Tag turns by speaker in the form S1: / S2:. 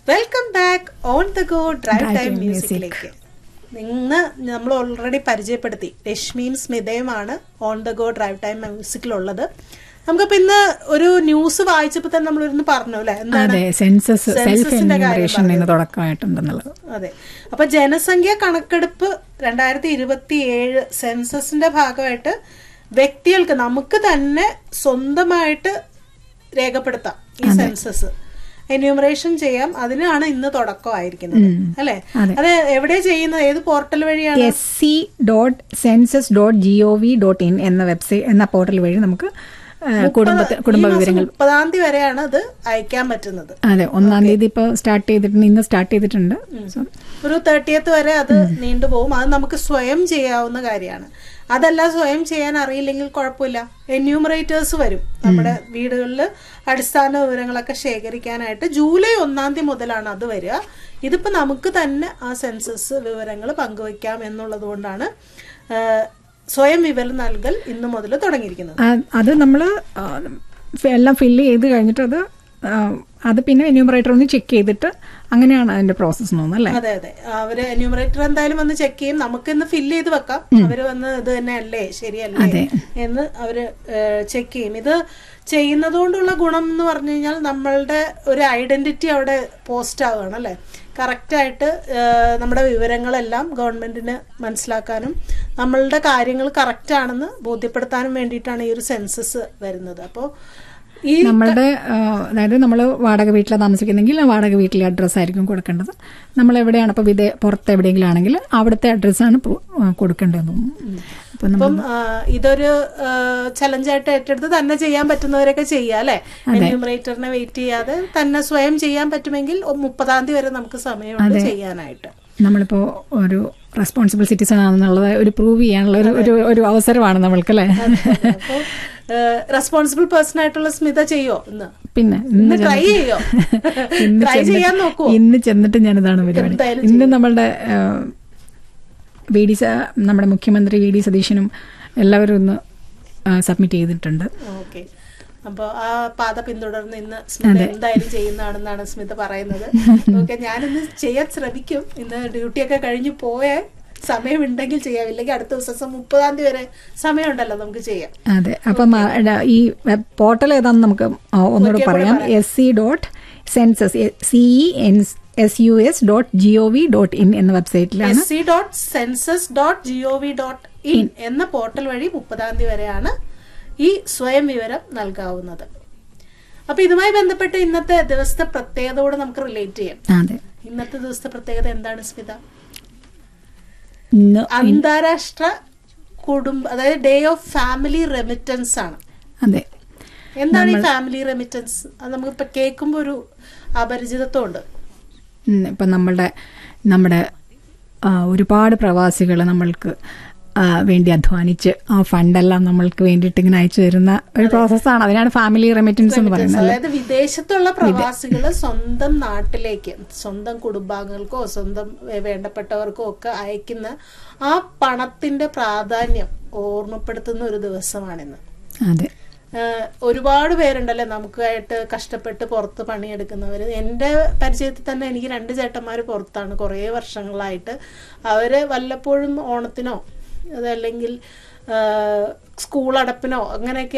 S1: Welcome back on the go drive
S2: Drive
S1: time
S2: Time
S1: മ്യൂസിക്കിലേക്ക് ഇന്ന് നമ്മൾ ഓൾറെഡി പരിചയപ്പെടുത്തി രശ്മിയും സ്മിതയുമാണ് on the go drive time മ്യൂസിക്കിലുള്ളത് നമുക്കപ്പോ ഇന്ന് ഒരു ന്യൂസ് വായിച്ചപ്പോ തന്നെ നമ്മളിരുന്ന് പറഞ്ഞു അല്ലെ എന്താണ്
S2: അതെ സെൻസസ് സെൽഫ്
S1: സെൻസസിന്റെ കാര്യം
S2: എന്യൂമറേഷൻ ഇന്ന് തുടക്കമായിട്ടുണ്ടെന്നുള്ളത്
S1: അതെ അപ്പൊ ജനസംഖ്യ കണക്കെടുപ്പ് രണ്ടായിരത്തി ഇരുപത്തി ഏഴ് സെൻസസിന്റെ ഭാഗമായിട്ട് വ്യക്തികൾക്ക് നമുക്ക് തന്നെ സ്വന്തമായിട്ട് രേഖപ്പെടുത്താം ഈ സെൻസസ് എന്യൂമറേഷൻ ചെയ്യാം അതിനാണ് ഇന്ന് തുടക്കമായിരിക്കുന്നത് അല്ലെ
S2: അതെ.
S1: അത് എവിടെ ചെയ്യുന്നത് ഏത് പോർട്ടൽ വഴിയാണ്
S2: S C dot census dot G O V dot in എന്ന വെബ്സൈറ്റ് എന്ന പോർട്ടൽ വഴി നമുക്ക് ആ, കുടുംബത്തെ കുടുംബ
S1: ഈ മാസം
S2: വിവരങ്ങൾ
S1: മുപ്പതാം തീയതി വരെയാണ് അത് അയക്കാൻ പറ്റുന്നത്
S2: അതെ ഒന്നാം തീയതി ഇപ്പോൾ സ്റ്റാർട്ട് ചെയ്തിട്ടുണ്ട് ഇന്ന് സ്റ്റാർട്ട് ചെയ്തിട്ടുണ്ട് So,
S1: ഒരു തേർട്ടിയത്ത് വരെ അത് നീണ്ടുപോകും അത് നമുക്ക് സ്വയം ചെയ്യാവുന്ന കാര്യമാണ് അതല്ല സ്വയം ചെയ്യാൻ അറിയില്ലെങ്കിൽ കുഴപ്പമില്ല എന്യൂമറേറ്റേഴ്സ് വരും നമ്മുടെ വീടുകളിൽ അടിസ്ഥാന വിവരങ്ങളൊക്കെ ശേഖരിക്കാനായിട്ട് ജൂലൈ ഒന്നാം തീയതി മുതലാണ് അത് വരിക ഇതിപ്പോ നമുക്ക് തന്നെ ആ സെൻസസ് വിവരങ്ങൾ പങ്കുവയ്ക്കാം എന്നുള്ളത് കൊണ്ടാണ് ആ, സ്വയം വിവരം നൽകൽ ഇന്ന് മുതൽ തുടങ്ങിയിരിക്കുന്നത്
S2: ആ- അത് നമ്മൾ എല്ലാം ഫില്ല് ചെയ്ത് കഴിഞ്ഞിട്ട് അത് ആ, അത് പിന്നെ എന്യൂമറേറ്റർ ഒന്ന് ചെക്ക് ചെയ്തിട്ട് അങ്ങനെയാണ് അതിന്റെ പ്രോസസ്സ് തോന്നുന്നു അല്ലേ
S1: അതെ അതെ അവര് എന്യൂമറേറ്റർ എന്തായാലും വന്ന് ചെക്ക് ചെയ്യും നമുക്ക് ഇന്ന് ഫില്ല് ചെയ്ത് വെക്കാം അവര് വന്ന് ഇത് തന്നെ അല്ലേ ശരിയല്ലേ
S2: അതെ.
S1: എന്ന് അവര് ചെക്ക് ചെയ്യും ഇത് ചെയ്യുന്നത് കൊണ്ടുള്ള ഗുണം എന്ന് പറഞ്ഞു കഴിഞ്ഞാൽ നമ്മളുടെ ഒരു ഐഡന്റിറ്റി അവിടെ പോസ്റ്റ് ആവുകയാണ് അല്ലെ കറക്റ്റായിട്ട് നമ്മുടെ വിവരങ്ങളെല്ലാം ഗവൺമെന്റിന് മനസ്സിലാക്കാനും നമ്മളുടെ കാര്യങ്ങൾ കറക്റ്റ് ആണെന്ന് ബോധ്യപ്പെടുത്താനും വേണ്ടിയിട്ടാണ് ഈ ഒരു സെൻസസ് വരുന്നത് അപ്പോൾ ഈ
S2: നമ്മളുടെ ആ, അതായത് നമ്മൾ വാടക വീട്ടിലാണ് താമസിക്കുന്നെങ്കിൽ ആ വാടക വീട്ടിലെ അഡ്രസ്സ് ആയിരിക്കും കൊടുക്കേണ്ടത് നമ്മൾ എവിടെയാണ് ഇപ്പോൾ വിദേ പുറത്ത് എവിടെയെങ്കിലും ആണെങ്കിൽ അവിടുത്തെ അഡ്രസ്സാണ് കൊടുക്കേണ്ടതെന്ന് തോന്നുന്നു അപ്പം നമ്മൾ
S1: അപ്പം ആ, ഇതൊരു ചലഞ്ചായിട്ട് ഏറ്റെടുത്ത് തന്നെ ചെയ്യാൻ പറ്റുന്നവരൊക്കെ ചെയ്യാം അല്ലെ എന്യൂമറേറ്ററിനെ വെയിറ്റ് ചെയ്യാതെ തന്നെ സ്വയം ചെയ്യാൻ പറ്റുമെങ്കിൽ ഒ- മുപ്പതാം തീയതി വരെ നമുക്ക് സമയമുണ്ട് ചെയ്യാനായിട്ട്
S2: നമ്മളിപ്പോൾ ഒരു റെസ്പോൺസിബിൾ സിറ്റിസൺ ആണെന്നുള്ളത് ഒരു പ്രൂവ് ചെയ്യാനുള്ള ഒരു ഒരു ഒരു അവസരമാണ് നമ്മൾക്കല്ലേ
S1: അപ്പോൾ റെസ്പോൺസിബിൾ പേഴ്സൺ ആയിട്ടുള്ള സ്മിത ചെയ്യോ ഇന്ന്
S2: പിന്നെ
S1: ഇന്ന്
S2: ഇന്ന്
S1: ട്രൈ ചെയ്യോ
S2: ഇന്ന്
S1: ട്രൈ
S2: ചെന്നിട്ട്
S1: ചെയ്യാൻ നോക്കുവോ
S2: ഇന്ന് ചെന്നിട്ട് ഞാനിതാണ് പരിപാടി
S1: എന്തായാലും
S2: ഇന്ന് നമ്മളുടെ വി ഡി സ- നമ്മുടെ മുഖ്യമന്ത്രി വി ഡി സതീശനും എല്ലാവരും ഇന്ന് സബ്മിറ്റ് ചെയ്തിട്ടുണ്ട്
S1: ഓക്കെ അപ്പൊ ആ പാത പിന്തുടർന്ന് ഇന്ന് സ്മിത എന്തായാലും ചെയ്യുന്നതാണെന്നാണ് സ്മിത പറയുന്നത് ഓക്കെ ഞാനിന്ന് ചെയ്യാൻ ശ്രമിക്കും ഇന്ന് ഡ്യൂട്ടിയൊക്കെ കഴിഞ്ഞ് പോയ സമയമുണ്ടെങ്കിൽ ചെയ്യാം ഇല്ലെങ്കിൽ അടുത്ത ദിവസം മുപ്പതാം തീയതി വരെ സമയമുണ്ടല്ലോ നമുക്ക് ചെയ്യാം
S2: അതെ അപ്പം ആ, എടാ, ഈ വെബ് പോർട്ടൽ ഏതാണെന്ന് നമുക്ക് ആ, ഒന്നുകൂടെ പറയാം S C dot census C E S U S dot G O V dot in എന്ന വെബ്സൈറ്റിലാണ്
S1: S C dot census dot G O V dot in എന്ന പോർട്ടൽ വഴി മുപ്പതാം തീയതി വരെയാണ് ഈ സ്വയം വിവരം നൽകാവുന്നത് അപ്പൊ ഇതുമായി ബന്ധപ്പെട്ട് ഇന്നത്തെ ദിവസത്തെ പ്രത്യേകതയോട് നമുക്ക് റിലേറ്റ് ചെയ്യാം
S2: അതെ
S1: ഇന്നത്തെ ദിവസത്തെ പ്രത്യേകത എന്താണ് സ്മിത
S2: ഇന്ന്
S1: അന്താരാഷ്ട്ര കുടുംബ അതായത് ഡേ ഓഫ് ഫാമിലി റെമിറ്റൻസ് ആണ്
S2: അതെ
S1: എന്താണ് ഈ ഫാമിലി റെമിറ്റൻസ് അത് നമുക്കിപ്പോ കേൾക്കുമ്പോ ഒരു അപരിചിതത്വം ഉണ്ട്
S2: ഉം, ഇപ്പം നമ്മളുടെ നമ്മുടെ ആ, ഒരുപാട് പ്രവാസികൾ നമ്മൾക്ക് ആ, വേണ്ടി അധ്വാനിച്ച് ആ ഫണ്ടെല്ലാം നമ്മൾക്ക് വേണ്ടിയിട്ട് ഇങ്ങനെ അയച്ചു തരുന്ന ഒരു പ്രോസസ്സാണ് അതിനാണ് ഫാമിലി റെമിറ്റൻസ് എന്ന് പറയുന്നത് അല്ലേ?
S1: അതായത് വിദേശത്തുള്ള പ്രവാസികള് സ്വന്തം നാട്ടിലേക്ക് സ്വന്തം കുടുംബാംഗങ്ങൾക്കോ സ്വന്തം വേ- വേണ്ടപ്പെട്ടവർക്കോ ഒക്കെ അയക്കുന്ന ആ പണത്തിന്റെ പ്രാധാന്യം ഓർമ്മപ്പെടുത്തുന്ന ഒരു ദിവസമാണിന്ന്
S2: അതെ
S1: ഏഹ് ഒരുപാട് പേരുണ്ടല്ലേ നമുക്കായിട്ട് കഷ്ടപ്പെട്ട് പുറത്ത് പണിയെടുക്കുന്നവർ എൻ്റെ പരിചയത്തിൽ തന്നെ എനിക്ക് രണ്ട് ചേട്ടന്മാർ പുറത്താണ് കുറേ വർഷങ്ങളായിട്ട് അവര് വല്ലപ്പോഴും ഓണത്തിനോ അതല്ലെങ്കിൽ ഏഹ് സ്കൂൾ അടപ്പിനോ അങ്ങനെയൊക്കെ